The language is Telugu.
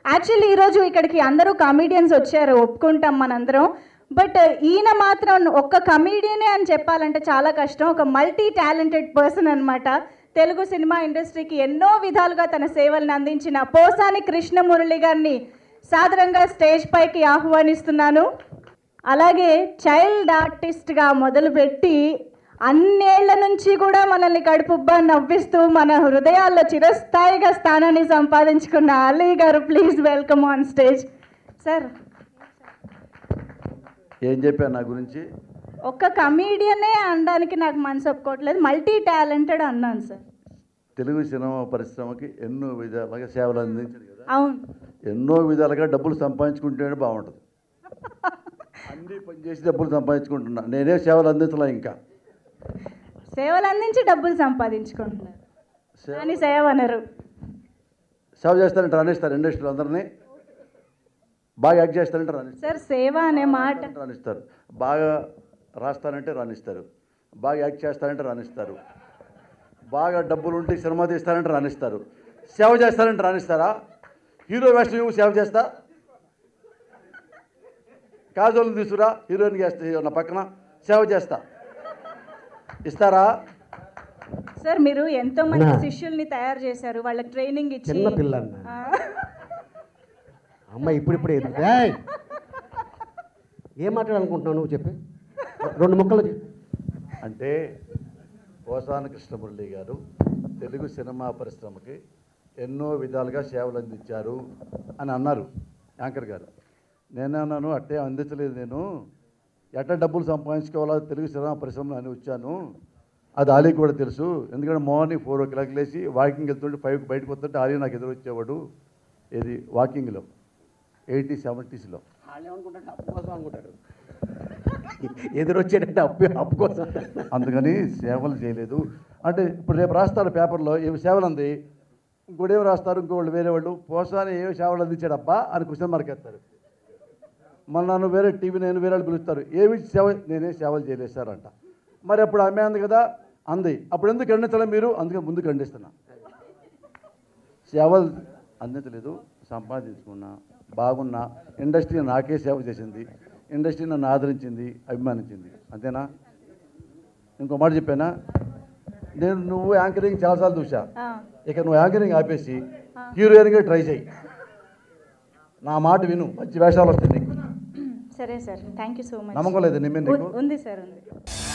యాక్చువల్లీ ఈరోజు ఇక్కడికి అందరూ కమీడియన్స్ వచ్చారు ఒప్పుకుంటాం మనందరం బట్ ఈయన మాత్రం ఒక్క కమీడియనే అని చెప్పాలంటే చాలా కష్టం ఒక మల్టీ టాలెంటెడ్ పర్సన్ అన్నమాట తెలుగు సినిమా ఇండస్ట్రీకి ఎన్నో విధాలుగా తన సేవలను అందించిన పోసాని కృష్ణమురళి గారిని సాదరంగా స్టేజ్ పైకి ఆహ్వానిస్తున్నాను అలాగే చైల్డ్ ఆర్టిస్ట్గా మొదలుపెట్టి అన్నేళ్ల నుంచి కూడా మనల్ని కడుపుబ్బా నవ్విస్తూ మన హృదయాల్లో చిరస్థాయిగా స్థానాన్ని సంపాదించుకున్న అలీ గారు please welcome on stage sir ఏం చెప్పాను నా గురించి ఒక్క కమీడియనే అనడానికి నాకు మనసు ఒప్పుకోవట్లేదు మల్టీ టాలెంటెడ్ అన్నాను సార్ తెలుగు సినిమా పరిశ్రమకి ఎన్నో విధాలుగా సేవలు అందించారు కదా అవును ఎన్నో విధాలుగా డబ్బులు సంపాదించుకుంటేనే బాగుంటుంది అన్నీ పని చేసి డబ్బులు సంపాదించుకుంటున్నా నేనే సేవలు అందించలే ఇంకా సేవలు అందించి డబ్బులు సంపాదించుకుంటున్నారు సేవ కానీ సేవ అనరు సేవ చేస్తారంటే రాణిస్తారు ఇండస్ట్రీలో అందరినీ బాగా యాక్ట్ చేస్తారంటే రాణిస్తారు సార్ సేవ అనే మాట రాణిస్తారు బాగా రాస్తానంటే రాణిస్తారు బాగా యాక్ట్ చేస్తారంటే రాణిస్తారు బాగా డబ్బులు ఉంటే సినిమా తీస్తారంటే రాణిస్తారు సేవ చేస్తారంటే రాణిస్తారా హీరో వేషం ఇవ్వు సేవ చేస్తా కాజోలు తీసుకురా హీరోయిన్ చేస్తా నా పక్కన సేవ చేస్తా ఇస్తారా సార్ మీరు ఎంతో మంది అన్నా. శిష్యుల్ని తయారు చేశారు వాళ్ళకి ట్రైనింగ్ ఇచ్చి చిన్న పిల్ల అన్న ఆ, అమ్మ ఇప్పుడిప్పుడే ఎదుగు- ఏయ్! ఏం మాట్లాడాలనుకుంటున్నావు నువ్వు చెప్పి రెండు ముక్కలు చెప్పు. అంటే పోసాన కృష్ణమురళి గారు తెలుగు సినిమా పరిశ్రమకి ఎన్నో విధాలుగా సేవలు అందించారు అని అన్నారు యాంకర్ గారు నేనన్నాను అట్టే అందించలేదు నేను ఎట్లా డబ్బులు సంపాదించుకోవాలో తెలుగు సినిమా పరిశ్రమలో అని వచ్చాను అది ఆలీకి కూడా తెలుసు ఎందుకంటే మార్నింగ్ ఫోర్ ఓ క్లాక్ లేచి వాకింగ్ వెళ్తుంటే ఫైవ్కి బయటకు వస్తుంటే ఆలీ నాకు ఎదురు వచ్చేవాడు ఇది వాకింగ్లో ఎయిటీ సెవెంటీస్లో వాళ్ళు ఏమనుకుంటారు అప్పు కోసం అనుకుంటారు ఎదురొచ్చేటట్టు అప్పు అప్పు కోసం అందుకని సేవలు చేయలేదు అంటే ఇప్పుడు రేపు రాస్తారు పేపర్లో ఏమి సేవలు అంది ఇంకోటి ఏమి రాస్తారు ఇంకోళ్ళు వేరే వాళ్ళు పోసాని ఏమి సేవలు అందించాడబ్బా అని క్వశ్చన్ మార్క్ వేస్తారు మళ్ళీ నన్ను వేరే టీవీ నేను వేరే వాళ్ళు పిలుస్తారు ఏమి సేవ నేనే సేవలు చేయలేదు సార్ అంట మరి అప్పుడు ఆమె అంది కదా అంది అప్పుడు ఎందుకు ఖండించలే మీరు అందుకని ముందు ఖండిస్తున్నా సేవలు అందించలేదు సంపాదించుకున్నా బాగున్నా ఇండస్ట్రీ నాకే సేవ చేసింది ఇండస్ట్రీ నన్ను ఆదరించింది అభిమానించింది అంతేనా ఇంకో మాట చెప్పానా నేను నువ్వు యాంకరింగ్ చాలాసార్లు చూసా ఆ, ఇక నువ్వు యాంకరింగ్ ఆపేసి హీరోయిన్గా ట్రై చేయి నా మాట విను మంచి వేషాలు వస్తాయి నీకు సరే sir thank you so much నమ్మకం లేదు నిమ్మే నీకు ఉంది సార్ ఉంది